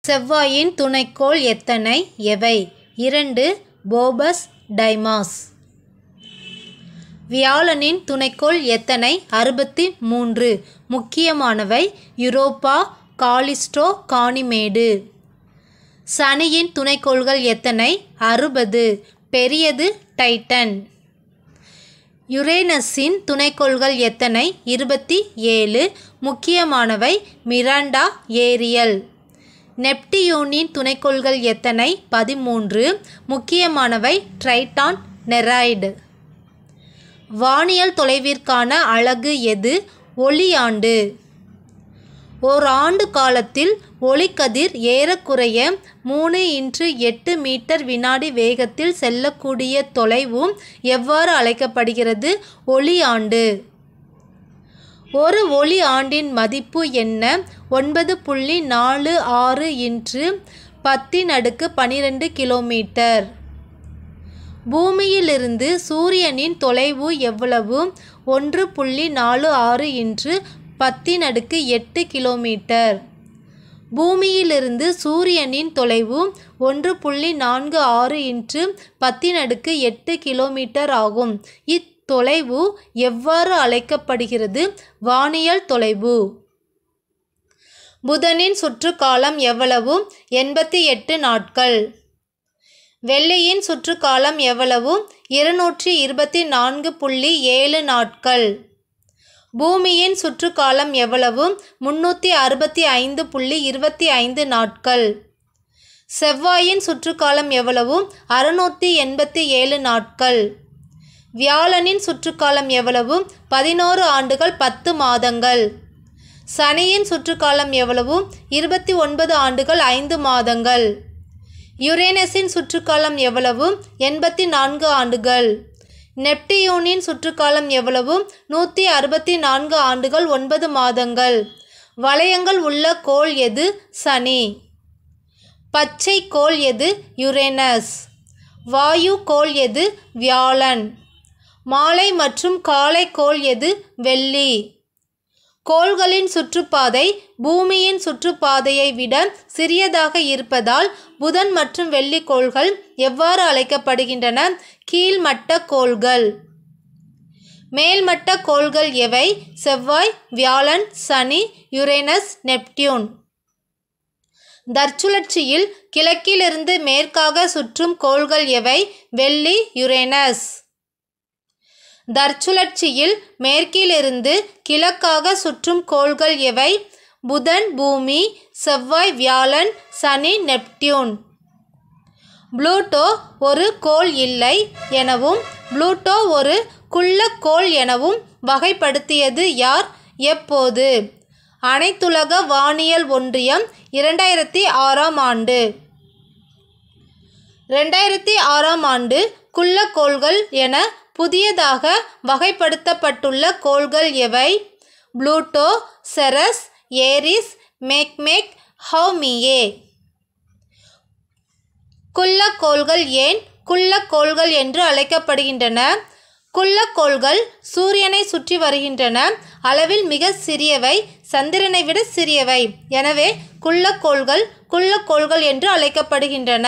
செவ்வாயின் துணைக்கோள் எத்தனை எவை இரண்டு போபஸ் டைமாஸ் வியாழனின் துணைக்கோள் எத்தனை அறுபத்தி மூன்று முக்கியமானவை யுரோப்பா காலிஸ்டோ காணிமேடு சனியின் துணைக்கோள்கள் எத்தனை அறுபது பெரியது டைட்டன் யுரேனஸின் துணைக்கோள்கள் எத்தனை இருபத்தி ஏழு முக்கியமானவை மிராண்டா ஏரியல் நெப்டியூனின் துணைக்கோள்கள் எத்தனை பதிமூன்று முக்கியமானவை ட்ரைட்டான் நெராய்டு வானியல் தொலைவிற்கான அலகு எது ஒளியாண்டு ஓர் ஆண்டு காலத்தில் ஒளிக்கதிர் ஏறக்குறைய மூணு இன்று எட்டு மீட்டர் வினாடி வேகத்தில் செல்லக்கூடிய தொலைவும் எவ்வாறு அழைக்கப்படுகிறது ஒளியாண்டு ஒரு ஒளி ஆண்டின் மதிப்பு என்ன ஒன்பது புள்ளி நாலு ஆறு இன்று பத்தின் அடுக்கு பனிரெண்டு கிலோமீட்டர் பூமியிலிருந்து சூரியனின் தொலைவு எவ்வளவு ஒன்று புள்ளி நாலு ஆறு இன்று பத்தின் அடுக்கு எட்டு கிலோமீட்டர் பூமியிலிருந்து சூரியனின் தொலைவு ஒன்று புள்ளி நான்கு ஆறு இன்று பத்தின் அடுக்கு எட்டு கிலோமீட்டர் ஆகும் இத்தொலைவு எவ்வாறு அழைக்கப்படுகிறது வானியல் தொலைவு புதனின் சுற்றுக்காலம் எவ்வளவு எண்பத்தி எட்டு நாட்கள் வெள்ளியின் சுற்றுக்காலம் எவ்வளவு இருநூற்றி இருபத்தி நான்கு புள்ளி ஏழு நாட்கள் பூமியின் சுற்றுக்காலம் எவ்வளவு முன்னூற்றி அறுபத்தி ஐந்து புள்ளி இருபத்தி ஐந்து நாட்கள் செவ்வாயின் சுற்றுக்காலம் எவ்வளவு அறுநூற்றி எண்பத்தி ஏழு நாட்கள் வியாழனின் சுற்றுக்காலம் எவ்வளவு பதினோரு ஆண்டுகள் பத்து மாதங்கள் சனியின் சுற்றுக்காலம் எவ்வளவு இருபத்தி ஒன்பது ஆண்டுகள் ஐந்து மாதங்கள் யுரேனஸின் சுற்றுக்காலம் எவ்வளவு எண்பத்தி நான்கு ஆண்டுகள் நெப்டியூனின் சுற்றுக்காலம் எவ்வளவு நூற்றி அறுபத்தி நான்கு ஆண்டுகள் ஒன்பது மாதங்கள் வளையங்கள் உள்ள கோள் எது சனி பச்சை கோள் எது யுரேனஸ் வாயு கோள் எது வியாழன் மாலை மற்றும் காலை கோள் எது வெள்ளி கோள்களின் சுற்றுப்பாதை பூமியின் சுற்றுப்பாதையை விட சிறியதாக இருப்பதால் புதன் மற்றும் வெள்ளி கோள்கள் எவ்வாறு அழைக்கப்படுகின்றன கீழ்மட்ட கோள்கள் மேல்மட்ட கோள்கள் எவை செவ்வாய் வியாழன் சனி யுரேனஸ் நெப்டியூன் தற்சுழற்சியில் கிழக்கிலிருந்து மேற்காக சுற்றும் கோள்கள் எவை வெள்ளி யுரேனஸ் தற்சுழற்சியில் மேற்கிலிருந்து கிழக்காக சுற்றும் கோள்கள் எவை புதன் பூமி செவ்வாய் வியாழன் சனி நெப்டியூன் புளூட்டோ ஒரு கோள் இல்லை எனவும் புளூட்டோ ஒரு குள்ளக்கோள் எனவும் வகைப்படுத்தியது யார் எப்போது அனைத்துலக வானியல் ஒன்றியம் இரண்டாயிரத்தி ஆறாம் ஆண்டு ரெண்டாயிரத்தி ஆறாம் ஆண்டு குள்ளக்கோள்கள் என புதியதாக வகைப்படுத்தப்பட்டுள்ள கோள்கள் எவை Pluto Ceres Eris Makemake Haumea குள்ளக்கோள்கள் ஏன் குள்ளக்கோள்கள் என்று அழைக்கப்படுகின்றன குள்ளக்கோள்கள் சூரியனை சுற்றி வருகின்றன அளவில் மிக சிறியவை சந்திரனை விட சிறியவை எனவே குள்ளக்கோள்கள் குள்ளக்கோள்கள் என்று அழைக்கப்படுகின்றன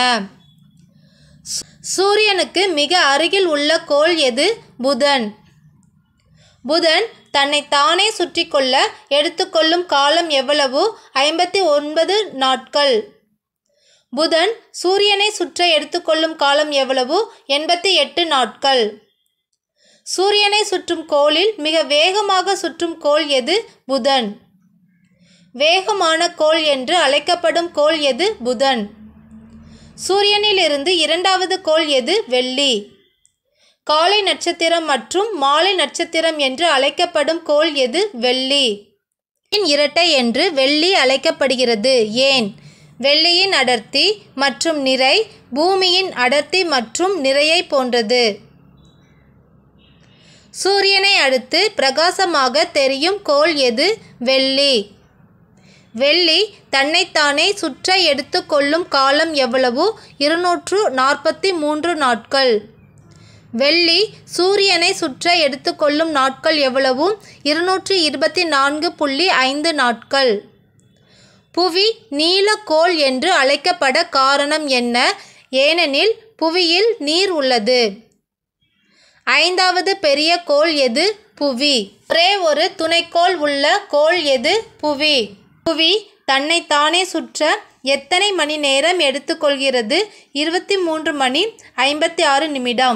சூரியனுக்கு மிக அருகில் உள்ள கோள் எது புதன் புதன் தன்னை தானே சுற்றி கொள்ள எடுத்துக்கொள்ளும் காலம் எவ்வளவு ஐம்பத்தி ஒன்பது நாட்கள் புதன் சூரியனை சுற்ற எடுத்துக்கொள்ளும் காலம் எவ்வளவு எண்பத்தி எட்டு நாட்கள் சூரியனை சுற்றும் கோளில் மிக வேகமாக சுற்றும் கோள் எது புதன் வேகமான கோள் என்று அழைக்கப்படும் கோள் எது புதன் சூரியனிலிருந்து இரண்டாவது கோள் எது வெள்ளி காலை நட்சத்திரம் மற்றும் மாலை நட்சத்திரம் என்று அழைக்கப்படும் கோள் எது வெள்ளி இரட்டை என்று வெள்ளி அழைக்கப்படுகிறது ஏன் வெள்ளியின் அடர்த்தி மற்றும் நிறை பூமியின் அடர்த்தி மற்றும் நிறையை போன்றது சூரியனை அடுத்து பிரகாசமாக தெரியும் கோள் எது வெள்ளி வெள்ளி தன்னைத்தானே சுற்ற எடுத்துக்கொள்ளும் காலம் எவ்வளவு இருநூற்று நாற்பத்தி மூன்று நாட்கள் வெள்ளி சூரியனை சுற்ற எடுத்துக்கொள்ளும் நாட்கள் எவ்வளவு இருநூற்று இருபத்தி நான்கு புள்ளி ஐந்து நாட்கள் புவி நீலக்கோள் என்று அழைக்கப்பட காரணம் என்ன ஏனெனில் புவியில் நீர் உள்ளது ஐந்தாவது பெரிய கோள் எது புவி ஒரே ஒரு துணைக்கோள் உள்ள கோள் எது புவி புவி தன்னைத்தானே சுற்ற எத்தனை மணி நேரம் எடுத்துக்கொள்கிறது இருபத்தி மூன்று மணி ஐம்பத்தி ஆறு நிமிடம்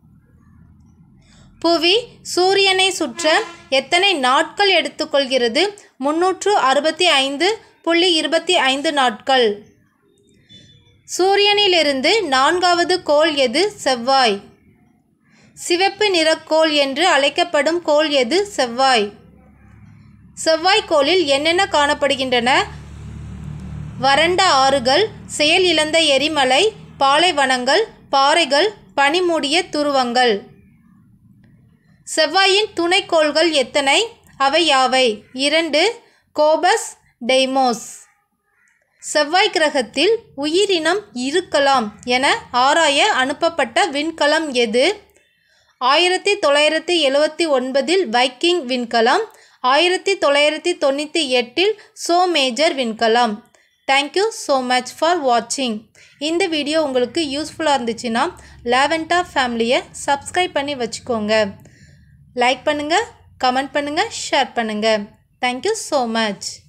புவி சூரியனை சுற்ற எத்தனை நாட்கள் எடுத்துக்கொள்கிறது முன்னூற்று அறுபத்தி ஐந்து புள்ளி இருபத்தி ஐந்து நாட்கள் சூரியனிலிருந்து நான்காவது கோள் எது செவ்வாய் சிவப்பு நிறக்கோள் என்று அழைக்கப்படும் கோள் எது செவ்வாய் செவ்வாய்க்கோளில் என்னென்ன காணப்படுகின்றன வறண்ட ஆறுகள் செயல் இழந்த எரிமலை பாலைவனங்கள் பாறைகள் பனிமூடிய துருவங்கள் செவ்வாயின் துணைக்கோள்கள் எத்தனை அவை யாவை இரண்டு கோபஸ் டெய்மோஸ் செவ்வாய் கிரகத்தில் உயிரினம் இருக்கலாம் என ஆராய அனுப்பப்பட்ட விண்கலம் எது ஆயிரத்தி தொள்ளாயிரத்தி எழுவத்தி ஒன்பதில் வைக்கிங் விண்கலம் ஆயிரத்தி தொள்ளாயிரத்தி தொண்ணூற்றி எட்டில் சோ மேஜர் விண்கலம் தேங்க்யூ ஸோ மச் ஃபார் வாட்சிங் இந்த வீடியோ உங்களுக்கு யூஸ்ஃபுல்லாக இருந்துச்சுன்னா லேவெண்டா ஃபேமிலியை சப்ஸ்கிரைப் பண்ணி வச்சுக்கோங்க லைக் பண்ணுங்கள் கமெண்ட் பண்ணுங்கள் ஷேர் பண்ணுங்கள் தேங்க்யூ ஸோ மச்